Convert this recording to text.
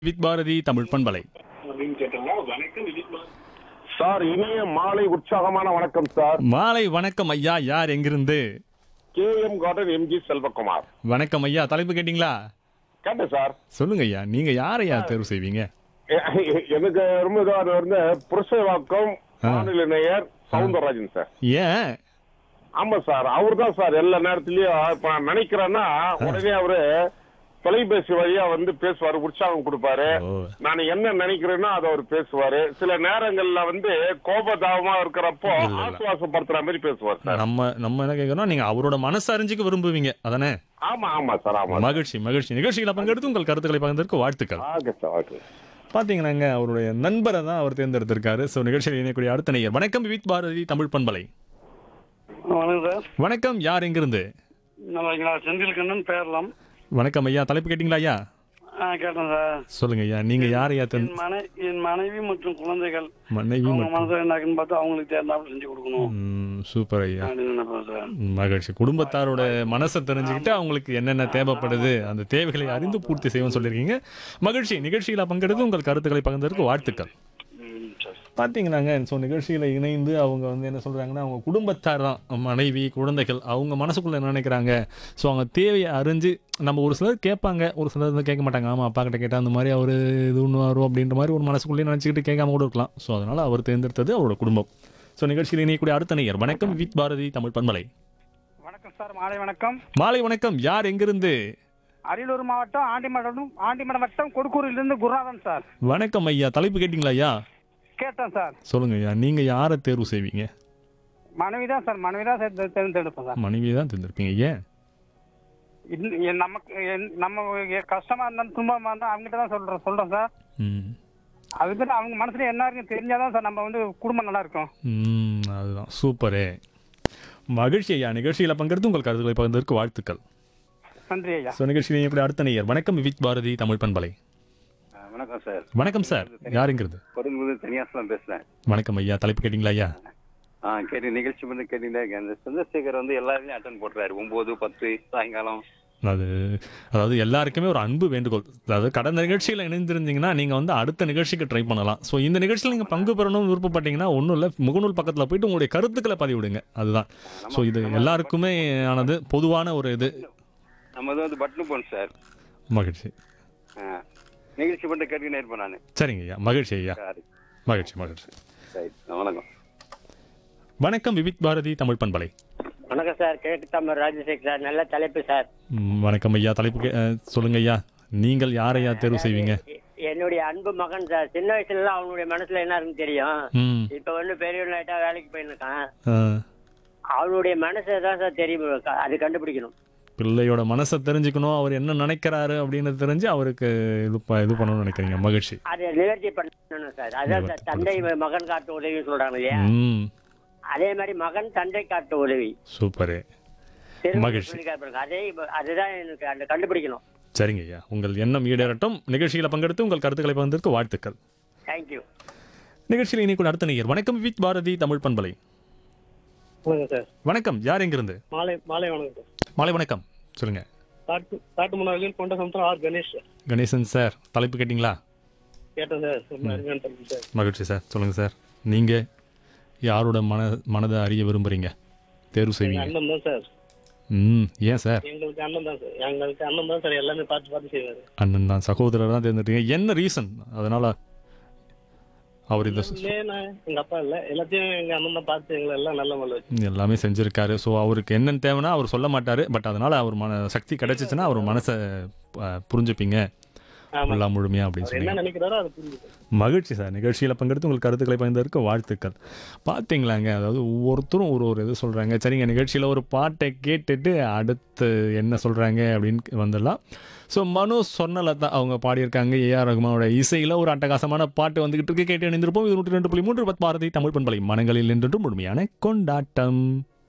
With Bharathi Tamil பண்பலை sir இனிய மாலை உற்சாகமான வணக்கம் சார் மாலை வணக்கம் ஐயா யார் எங்கிருந்து K M garden MG Selvakumar வணக்கம் ஐயா தலைப்பு கேட்டிங்களா கேட்டேன் சார் சொல்லுங்க ஐயா நீங்க யாரையா தேர்வு செய்வீங்க எ- எ- எனக்கு ரொம்ப இதாக வந்து புருஷவாக்கம் வானிலை நேயர் சவுந்தரராஜன் சார் ஏன் ஆமா சார் அவர் தான் சார் எல்லா நேரத்திலயும் இப்ப நான் நினைக்கிறேன்னா உடனே அவரு தொலைபேசி வழியா வந்து பேசுவாரு உற்சாகம் கொடுப்பாரு ஓ. நான் என்ன நினைக்கிறேனோ அதை அவர் பேசுவாரு சில நேரங்கள்ல வந்து கோபதாபமா இருக்கிறப்போ இல்ல, இல்ல. ஆசுவாசப்படுத்துற மாதிரி பேசுவார் சார் நம்ம நம்ம என்ன கேட்கறோம் நீங்க அவரோட மனசு அறிஞ்சுக்க விரும்புவீங்க அதானே ஆமா ஆமா சார் ஆமா மகிழ்ச்சி மகிழ்ச்சி நிகழ்ச்சியில பங்கெடுத்து உங்கள் கருத்துக்களை பகிர்ந்ததற்கு வாழ்த்துக்கள் ஓகே சார் ஓகே பாத்தீங்கன்னாங்க அவருடைய நண்பரை தான் அவர் தேர்ந்தெடுத்திருக்காரு ஸோ நிகழ்ச்சியில் இணையக்கூடிய அடுத்த நேயர் வணக்கம் வித் பாரதி தமிழ் பண்பலை வணக்கம் சார் வணக்கம் யார் எங்கிருந்து நல்லா இருக்கீங்களா செந்தில் கண்ணன் பேரலாம் வணக்கம் ஐயா தலைப்பு கேட்டிங்களா ஐயா ஆ கேட்டேன் சார் சொல்லுங்க ஐயா நீங்க யார் ஐயா என் தென் மனை என் மனைவி மற்றும் குழந்தைகள் மனைவி அவங்க மற்றும் மனசுல என்னாக்குன்னு பார்த்து அவங்களுக்கு தேர்ந்தாப்புல செஞ்சு கொடுக்கணும் ம், சூப்பர் ஐயா அப்படின்னு நினைப்பேன் சார் மகிழ்ச்சி குடும்பத்தாரோட மனசை தெரிஞ்சுக்கிட்டு அவங்களுக்கு என்னென்ன தேவைப்படுது அந்த தேவைகளை அறிந்து பூர்த்தி செய்வோம்னு சொல்லியிருக்கீங்க மகிழ்ச்சி நிகழ்ச்சியில் பங்கெடுத்து உங்கள் கருத்துக்களை பகிர்ந்ததற்கு வாழ்த்துக்கள் ம், சரி பார்த்தீங்கன்னாங்க ஸோ நிகழ்ச்சியில் இணைந்து அவங்க வந்து என்ன சொல்கிறாங்கன்னா அவங்க குடும்பத்தார் தான் மனைவி குழந்தைகள் அவங்க மனசுக்குள்ளே என்ன நினைக்கிறாங்க ஸோ அவங்க தேவையை அறிஞ்சு நம்ம ஒரு சிலர் கேட்பாங்க ஒரு சிலர் வந்து கேட்க மாட்டாங்க ஆமாம் அப்பா கிட்ட கேட்டால் அந்த மாதிரி அவர் இது ஒன்று வரும் அப்படின்ற மாதிரி ஒரு மனசுக்குள்ளேயே நினச்சிக்கிட்டு கேட்காம கூட இருக்கலாம் ஸோ அதனால் அவர் தேர்ந்தெடுத்தது அவரோட குடும்பம் ஸோ நிகழ்ச்சியில் இணையக்கூடிய அடுத்த நேயர் வணக்கம் வித் பாரதி தமிழ் பண்பலை வணக்கம் சார் மாலை வணக்கம் மாலை வணக்கம் யார் எங்கிருந்து அரியலூர் மாவட்டம் ஆண்டிமடம் ஆண்டிமடம் வட்டம் கொடுக்கூரிலிருந்து குருநாதன் சார் வணக்கம் ஐயா தலைப்பு கேட்டிங்களா ஐயா கேட்டேன் சார் சொல்லுங்க ஐயா நீங்கள் யாரை தேர்வு செய்வீங்க மனைவி தான் சார் மனைவி தான் சார் தெ- தேர்ந்தெடுப்பேன் சார் மனைவியை தான் தேர்ந்தெடுப்பீங்க ஏன் இன்னும் என் நமக்கு என்- நம்ம எ- கஷ்டமா இருந்தாலும் துன்பமா இருந்தாலும் அவங்ககிட்ட தான் சொல்றோம் சொல்றோம் சார் ம் அதுக்கு அவங்க மனசுல என்ன இருக்குன்னு தெரிஞ்சாதான் சார் நம்ம வந்து குடும்பம் நல்லா இருக்கும் ம், அதுதான் சூப்பரே மகிழ்ச்சி ஐயா நிகழ்ச்சியில் பங்கெடுத்து உங்கள் கருத்துக்களை பகிர்ந்ததற்கு வாழ்த்துக்கள் நன்றி ஐயா ஸோ நிகழ்ச்சியில் எப்படி அடுத்த நேயர் வணக்கம் வித் பாரதி தமிழ் பண்பலை வணக்கம் சார் வணக்கம் சார் யாருங்கிறது கொடுங்குது தனியாசலம் பேசுறேன் வணக்கம் ஐயா தலைப்பு கேட்டிங்களா ஐயா ஆ கேட்டு நிகழ்ச்சி வந்து கேட்டீங்களா அந்த சந்திரசேகர் வந்து எல்லாருமே அட்டன் போட்டுறாரு ஒன்பது பத்து சாயங்காலம் அது அதாவது எல்லாருக்குமே ஒரு அன்பு வேண்டுகோள் அதாவது கடந்த நிகழ்ச்சியில் இணைந்திருந்தீங்கன்னா நீங்கள் வந்து அடுத்த நிகழ்ச்சிக்கு ட்ரை பண்ணலாம் ஸோ இந்த நிகழ்ச்சியில் நீங்கள் பங்கு பெறணும்னு விருப்பப்பட்டீங்கன்னா ஒன்றும் இல்லை முகநூல் பக்கத்தில் போயிட்டு உங்களுடைய கருத்துக்களை பதிவிடுங்க அதுதான் ஸோ இது எல்லாருக்குமே ஆனது பொதுவான ஒரு இது நம்ம வந்து பட்னு போன் சார் மகிழ்ச்சி ஆ. நிகழ்ச்சி மட்டும் கேட்டுக்கிட்டே இருப்பேன் நான் சரிங்க ஐயா மகிழ்ச்சி ஐயா சரி மகிழ்ச்சி மகிழ்ச்சி சரி வணக்கம் வணக்கம் விவித் பாரதி தமிழ் பண்பலை வணக்கம் சார் கிழக்கு தமிழ் ராஜசேகர் சார் நல்ல தலைப்பு சார் ம், வணக்கம் ஐயா தலைப்பு கே- அஹ், சொல்லுங்க ஐயா நீங்கள் யாரையா தேர்வு செய்வீங்க எ- என்னுடைய அன்பு மகன் சார் சின்ன வயசுல எல்லாம் அவனுடைய மனசுல என்ன இருக்குன்னு தெரியும் ம் இப்ப வந்து பெரியவனாயிட்டா வேலைக்கு போயிருக்கான் ஆ. அவனுடைய மனசை தான் சார் தெரியும் க- அது கண்டுபிடிக்கணும் பிள்ளையோட மனசை தெரிஞ்சுக்கணும் அவர் என்ன நினைக்கிறாரு அப்படின்னு தெரிஞ்சு அவருக்கு இது ப- இது பண்ணணும்னு நினைக்கிறீங்க மகிழ்ச்சி அதை நிவர்த்தி பண்ணணும் சார் அதான் சார் தந்தை மகன் காட்டு உதவி சொல்றாங்க இல்லையா ம் அதே மாதிரி மகன் தந்தை காட்டு உதவி சூப்பரு திரும்ப மகிழ்ச்சி. சொல்லி காட்டுறாங்க. அதே இப்ப- அதுதான் எனக்கு அந்த கண்டுபிடிக்கணும் சரிங்க ஐயா உங்கள் எண்ணம் ஈடேறட்டும் நிகழ்ச்சியில் பங்கெடுத்து உங்கள் கருத்துக்களை பகிர்ந்ததற்கு வாழ்த்துக்கள் தேங்க்யூ நிகழ்ச்சியில் இனி கூட அடுத்த நேயர் வணக்கம் வித் பாரதி தமிழ் பண்பலை வணக்கம் சார் வணக்கம் யார் எங்கிருந்து மாலை மாலை வணக்கம் மாலை வணக்கம் சொல்லுங்க காட்டு காட்டு முன்னாள் கொண்ட சமுத்திரம் R Ganesh sir Ganesan sir தலைப்பு கேட்டிங்களா கேட்டேன் சார் ரொம்ப அருமையான தலைப்பு சார் மகிழ்ச்சி சார் சொல்லுங்கள் சார் நீங்கள் யாரோட மன மனதை அறிய விரும்புகிறீங்க தேர்வு செய்வீங்க அண்ணன் தான் சார் ம் ஏன் சார் எங்களுக்கு அண்ணன் தான் சார் எங்களுக்கு அண்ணன் தான் சார் எல்லாமே பார்த்து பார்த்து செய்வாரு அண்ணன் தான் சகோதரர் தான் தேர்ந்தெடுத்தீங்க என்ன ரீசன் அதனால் அவர் இந்த சு- இல்லைன்னா எங்க அப்பா இல்ல எல்லாத்தையும் எங்க அண்ணன் தான் பார்த்து எங்களை எல்லாம் நல்ல முறையில் வச்சு எல்லாமே செஞ்சுருக்காரு ஸோ அவருக்கு என்னென்னு தேவைன்னா அவர் சொல்ல மாட்டார் பட் அதனால் அவர் மன சக்தி கிடைச்சிச்சுன்னா அவர் மனசை அஹ், புரிஞ்சுப்பீங்க ஆமா ஃபுல்லாக முழுமையாக அப்படின்னு அவர் என்ன சொன்னீங்க நினைக்கிறாரோ அதை புரிஞ்சுக்கணும் மகிழ்ச்சி சார் நிகழ்ச்சியில் பங்கெடுத்து உங்கள் கருத்துக்களை பகிர்ந்ததற்கு வாழ்த்துக்கள் பார்த்தீங்களாங்க அதாவது ஒவ்வொருத்தரும் ஒரு ஒரு இது சொல்கிறாங்க சரிங்க நிகழ்ச்சியில் ஒரு பாட்டை கேட்டுட்டு அடுத்து என்ன சொல்கிறாங்க அப்படின்னு வந்துடலாம் ஸோ மனோ சொன்னல தான் அவங்க பாடியிருக்காங்க ஏஆர் ரகுமானோட இசையில் ஒரு அட்டகாசமான பாட்டு வந்துகிட்டு இருக்கு கேட்டு இணைந்திருப்போம் இது நூற்றி ரெண்டு புள்ளி மூன்று பத் பாரதி தமிழ் பண்பலை மனங்களில் என்றும் முழுமையான கொண்டாட்டம்